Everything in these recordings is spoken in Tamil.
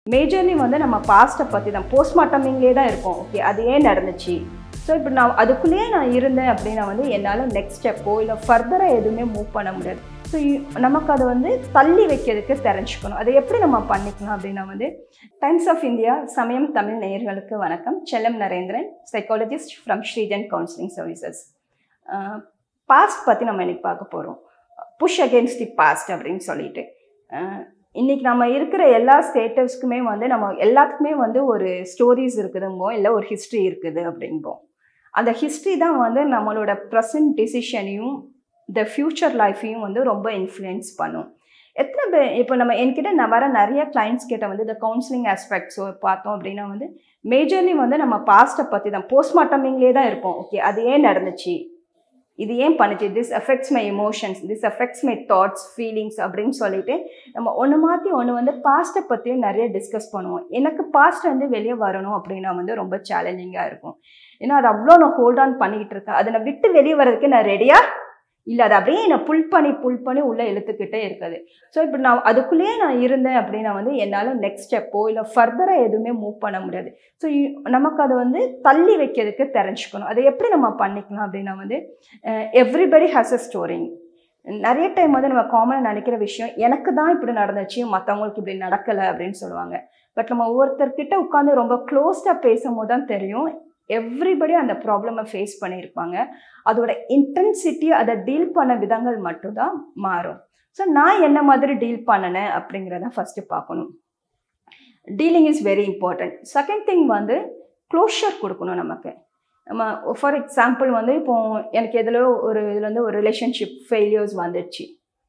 மேஜர்லி வந்து நம்ம பாஸ்ட்டை பற்றி தான் போஸ்ட்மார்ட்டமிங்லேயே தான் இருப்போம் ஓகே அது ஏன் நடந்துச்சு ஸோ இப்போ நான் அதுக்குள்ளேயே நான் இருந்தேன் அப்படின்னா வந்து என்னால் நெக்ஸ்ட் ஸ்டெப்போ இல்லை ஃபர்தராக எதுவுமே மூவ் பண்ண முடியாது ஸோ நமக்கு அதை வந்து தள்ளி வைக்கிறதுக்கு தெரிஞ்சுக்கணும் அதை எப்படி நம்ம பண்ணிக்கலாம் அப்படின்னா வந்து டைம்ஸ் ஆஃப் இந்தியா சமயம் தமிழ் நேயர்களுக்கு வணக்கம் Chellam Narendran psychologist from Srijan counselling services past பற்றி நம்ம இன்னைக்கு பார்க்க போகிறோம் புஷ் அகேன்ஸ்ட் தி பாஸ்ட் அப்படின்னு சொல்லிட்டு அஹ் இன்னைக்கு நம்ம இருக்கிற எல்லா ஸ்டேட்டஸ்க்குமே வந்து நம்ம எல்லாத்துக்குமே வந்து ஒரு ஸ்டோரிஸ் இருக்குதும்போம் இல்லை ஒரு ஹிஸ்ட்ரி இருக்குது அப்படிம்போம் அந்த ஹிஸ்ட்ரி தான் வந்து நம்மளோட ப்ரெசன்ட் டிசிஷனையும் த ஃப்யூச்சர் லைஃப்பையும் வந்து ரொம்ப இன்ஃப்ளூயன்ஸ் பண்ணும் எத்தனை பேர் இப்போ நம்ம என்கிட்ட நான் வர நிறைய கிளைண்ட்ஸ் கிட்ட வந்து இந்த கவுன்சிலிங் ஆஸ்பெக்ட்ஸோ பார்த்தோம் அப்படின்னா வந்து மேஜர்லி வந்து நம்ம பாஸ்ட்டை பற்றி தான் போஸ்ட்மார்ட்டமிங்லேயே தான் இருப்போம் ஓகே அது ஏன் நடந்துச்சு இது ஏன் பண்ணுச்சு this affects my emotions this affects my thoughts feelings அப்படின்னு சொல்லிட்டு நம்ம ஒன்று மாற்றி ஒன்று வந்து பாஸ்ட்டை பற்றியும் நிறைய டிஸ்கஸ் பண்ணுவோம் எனக்கு பாஸ்ட் வந்து வெளியே வரணும் அப்படின்னா வந்து ரொம்ப சேலஞ்சிங்காக இருக்கும் ஏன்னா அது அவ்வளோ நான் ஹோல்ட் ஆன் பண்ணிக்கிட்டு இருக்கேன் அதை நான் விட்டு வெளியே வர்றதுக்கு நான் ரெடியாக இல்லை அது அப்படியே என்னை புல் பண்ணி புல் பண்ணி உள்ளே இழுத்துக்கிட்டே இருக்குது ஸோ இப்போ நான் அதுக்குள்ளேயே நான் இருந்தேன் அப்படின்னா வந்து என்னால் நெக்ஸ்ட் ஸ்டெப்போ இல்லை ஃபர்தராக எதுவுமே மூவ் பண்ண முடியாது ஸோ நமக்கு அதை வந்து தள்ளி வைக்கிறதுக்கு தெரிஞ்சுக்கணும் அதை எப்படி நம்ம பண்ணிக்கலாம் அப்படின்னா வந்து எவ்ரிபடி ஹாஸ் அ ஸ்டோரி நிறைய டைம் வந்து நம்ம காமனாக நினைக்கிற விஷயம் எனக்கு தான் இப்படி நடந்துச்சு மற்றவங்களுக்கு இப்படி நடக்கலை அப்படின்னு சொல்லுவாங்க பட் நம்ம ஒவ்வொருத்தர்கிட்ட உட்காந்து ரொம்ப க்ளோஸ்டாக பேசும்போது தான் தெரியும் எவ்ரிபடி அந்த ப்ராப்ளமை ஃபேஸ் பண்ணியிருப்பாங்க அதோட இன்டென்சிட்டி அதை டீல் பண்ண விதங்கள் மட்டும்தான் மாறும் ஸோ நான் என்ன மாதிரி டீல் பண்ணினேன் அப்படிங்கிறத ஃபஸ்ட்டு பார்க்கணும் dealing is very important second thing வந்து க்ளோஷர் கொடுக்கணும் நமக்கு நம்ம ஃபார் எக்ஸாம்பிள் வந்து இப்போ எனக்கு எதில் ஒரு இதில் வந்து ஒரு ரிலேஷன்ஷிப் ஃபெயிலியர்ஸ் வந்துடுச்சு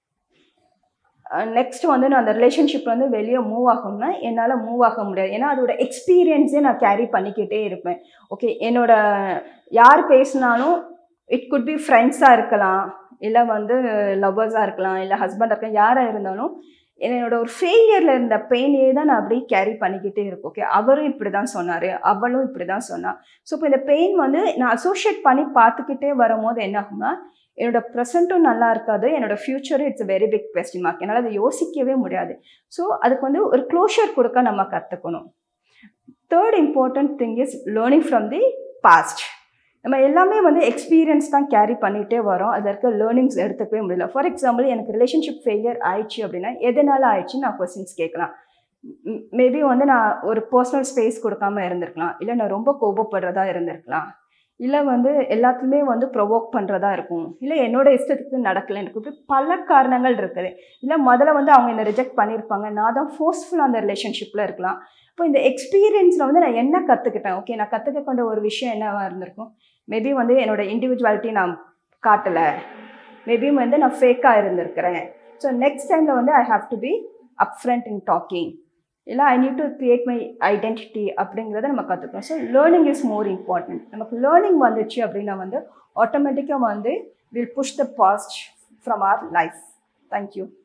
நெக்ஸ்ட் வந்து நான் அந்த ரிலேஷன்ஷிப் வந்து வெளியே மூவ் ஆகணும்னா என்னால் மூவ் ஆக முடியாது ஏன்னா அதோட எக்ஸ்பீரியன்ஸே நான் கேரி பண்ணிக்கிட்டே இருப்பேன் ஓகே என்னோட யார் பேசினாலும் இட் குட் பி ஃப்ரெண்ட்ஸாக இருக்கலாம் இல்லை வந்து லவ்வர்ஸாக இருக்கலாம் இல்லை ஹஸ்பண்டாக இருக்கலாம் யாராக இருந்தாலும் என்னோட ஒரு ஃபெயிலியரில் இருந்த பெயினே தான் நான் அப்படியே கேரி பண்ணிக்கிட்டே இருக்கேன் ஓகே அவரும் இப்படி தான் சொன்னார் அவளும் இப்படி தான் சொன்னான் ஸோ இப்போ இந்த பெயின் வந்து நான் அசோசியேட் பண்ணி பார்த்துக்கிட்டே வரும்போது என்ன ஆகும்னா என்னோட ப்ரெசண்ட்டும் நல்லா இருக்காது என்னோட ஃப்யூச்சரும் it's very big question mark என்னால் அதை யோசிக்கவே முடியாது ஸோ அதுக்கு வந்து ஒரு க்ளோஷர் கொடுக்க நம்ம கற்றுக்கணும் third important thing is learning from the past நம்ம எல்லாமே வந்து எக்ஸ்பீரியன்ஸ் தான் கேரி பண்ணிகிட்டே வரோம் அதில் இருக்க லேர்னிங்ஸ் எடுத்துக்கவே முடியல ஃபார் எக்ஸாம்பிள் எனக்கு ரிலேஷன்ஷிப் ஃபெயிலியர் ஆயிடுச்சு அப்படின்னா எதனால் ஆயிடுச்சு நான் கொஸ்டின்ஸ் கேட்கலாம் மேபி வந்து நான் ஒரு பர்சனல் ஸ்பேஸ் கொடுக்காம இருந்திருக்கலாம் இல்லை நான் ரொம்ப கோபப்படுறதா இருந்திருக்கலாம் இல்லை வந்து எல்லாத்துலேயுமே வந்து ப்ரொவோக் பண்ணுறதா இருக்கும் இல்லை என்னோட இஷ்டத்துக்கு நடக்கலை எனக்கு இப்படி பல காரணங்கள் இருக்குது இல்லை முதல்ல வந்து அவங்க என்னை ரிஜெக்ட் பண்ணியிருப்பாங்க நான் தான் ஃபோர்ஸ்ஃபுல் அந்த ரிலேஷன்ஷிப்பில் இருக்கலாம் இப்போ இந்த எக்ஸ்பீரியன்ஸில் வந்து நான் என்ன கற்றுக்கிட்டேன் ஓகே நான் கற்றுக்க கொண்ட ஒரு விஷயம் என்னவாக இருந்திருக்கும் மேபி வந்து என்னோட இண்டிவிஜுவாலிட்டி நான் காட்டலை மேபி வந்து நான் ஃபேக்காக இருந்திருக்கிறேன் ஸோ நெக்ஸ்ட் டைமில் வந்து I have to be up front in talking இல்லை I need to create my identity அப்படிங்கிறத நம்ம கற்றுக்கணும் so learning is more important நமக்கு லேர்னிங் வந்துச்சு அப்படின்னா வந்து ஆட்டோமேட்டிக்காக வந்து will push the past from our life thank you